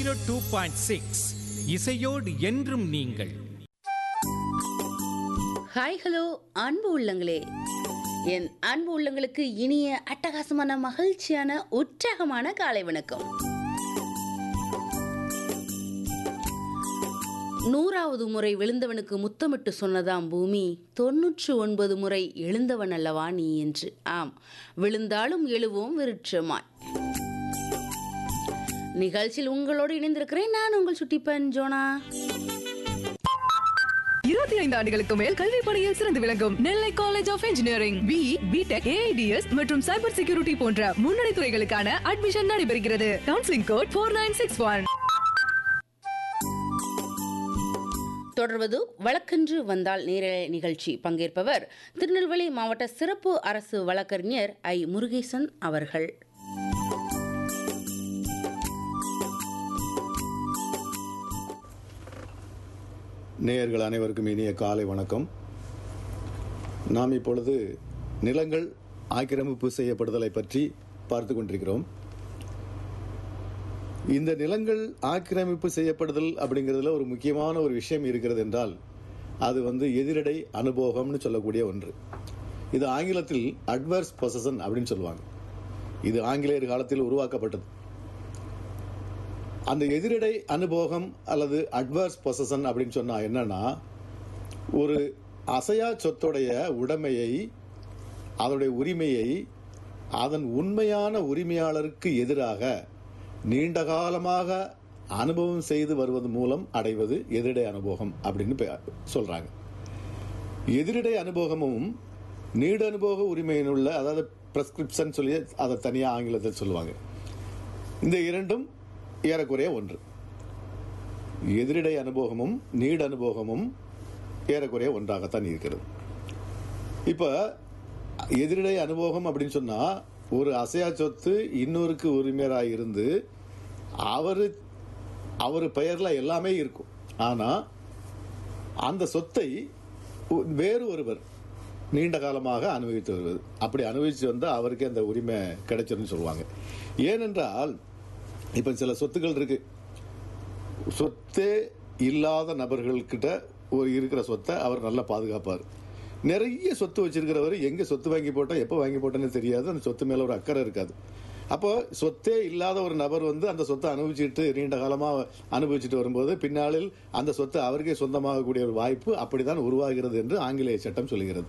two point six இசையோடு என்றும் நீங்கள் ஹாய் ஹலோ அன்பு உள்ளங்களே என் அன்பு உள்ளங்களுக்கு இனிய அட்டகாசமான மகிழ்ச்சியான உற்சாகமான காலை வணக்கம் நூறாவது முறை விழுந்தவனுக்கு முத்தமிட்டு சொன்னதாம் பூமி தொன்னூற்று ஒன்பது முறை எழுந்தவன் அல்லவா நீ என்று ஆம் விழுந்தாலும் எழுவோம் விருட்சமாய் நிகழ்ச்சியில் உங்களோடு இணைந்திருக்கிறேன் நான் உங்கள் சுட்டிப்பன் ஜோனா இருபத்தி ஐந்து ஆண்டுகளுக்கு மேல் கல்வி பணியில் சிறந்து விளங்கும் Nellai college of engineering B BTech AIDS மற்றும் சைபர் செக்யூரிட்டி போன்ற முன்னணி துறைகளுக்கான அட்மிஷன் நடைபெறுகிறது counselling code four nine six one தொடர்வது வழக்கென்று வந்தால் நேரலை நிகழ்ச்சி பங்கேற்பவர் திருநெல்வேலி மாவட்ட சிறப்பு அரசு வழக்கறிஞர் ஐ முருகேசன் அவர்கள் நேயர்கள் அனைவருக்கும் இனிய காலை வணக்கம் நாம் இப்பொழுது நிலங்கள் ஆக்கிரமிப்பு செய்யப்படுதலை பற்றி பார்த்து கொண்டிருக்கிறோம் இந்த நிலங்கள் ஆக்கிரமிப்பு செய்யப்படுதல் அப்படிங்கிறதுல ஒரு முக்கியமான ஒரு விஷயம் இருக்கிறது என்றால் அது வந்து எதிரடை அனுபவம்னு சொல்லக்கூடிய ஒன்று இது ஆங்கிலத்தில் அட்வர்ஸ் பொசஷன் அப்படின்னு சொல்லுவாங்க இது ஆங்கிலேயர் காலத்தில் உருவாக்கப்பட்டது அந்த எதிரடை அனுபவம் அல்லது அட்வர்ஸ் பொசஷன் அப்படின்னு சொன்னா என்னன்னா ஒரு அசையா சொத்துடைய உடைமையை அதனுடைய உரிமையை அதன் உண்மையான உரிமையாளருக்கு எதிராக நீண்ட காலமாக அனுபவம் செய்து வருவது மூலம் அடைவது எதிரடை அனுபவம் அப்படின்னு பெ- சொல்றாங்க எதிரடை அனுபவமும் நீட அனுபவ உரிமையினுள்ள அதாவது பிரஸ்கிரிப்ஷன் சொல்லி அதை தனியாக ஆங்கிலத்தில் சொல்லுவாங்க இந்த இரண்டும் ஏறக்குறைய ஒன்று எதிரிடை அனுபவமும் நீட அனுபவமும் ஏறக்குறைய ஒன்றாகத்தான் இருக்கிறது இப்ப எதிரிடை அனுபவம் அப்படின்னு சொன்னா ஒரு அசையா சொத்து இன்னொருக்கு உரிமையராக இருந்து அவரு அவர் பெயர்ல எல்லாமே இருக்கும் ஆனா அந்த சொத்தை ஒ- வேறு ஒருவர் நீண்ட காலமாக அனுபவித்து வருவது அப்படி அனுபவிச்சு வந்து அவருக்கே அந்த உரிமை கிடைச்சிருன்னு சொல்லுவாங்க ஏனென்றால் இப்ப சில சொத்துக்கள் இருக்கு சொத்தே இல்லாத நபர்கள்கிட்ட ஒரு இருக்கிற சொத்தை அவர் நல்லா பாதுகாப்பார் நிறைய சொத்து வச்சிருக்கிறவர் எங்க சொத்து வாங்கி போட்டா எப்போ வாங்கி போட்டேன்னு தெரியாது அந்த சொத்து மேல ஒரு அக்கறை இருக்காது அப்போ சொத்தே இல்லாத ஒரு நபர் வந்து அந்த சொத்தை அனுபவிச்சுட்டு நீண்ட காலமா அனுபவிச்சுட்டு வரும்போது பின்னாளில் அந்த சொத்து அவருக்கே சொந்தமாகக்கூடிய ஒரு வாய்ப்பு அப்படித்தான் உருவாகிறது என்று ஆங்கிலேய சட்டம் சொல்லுகிறது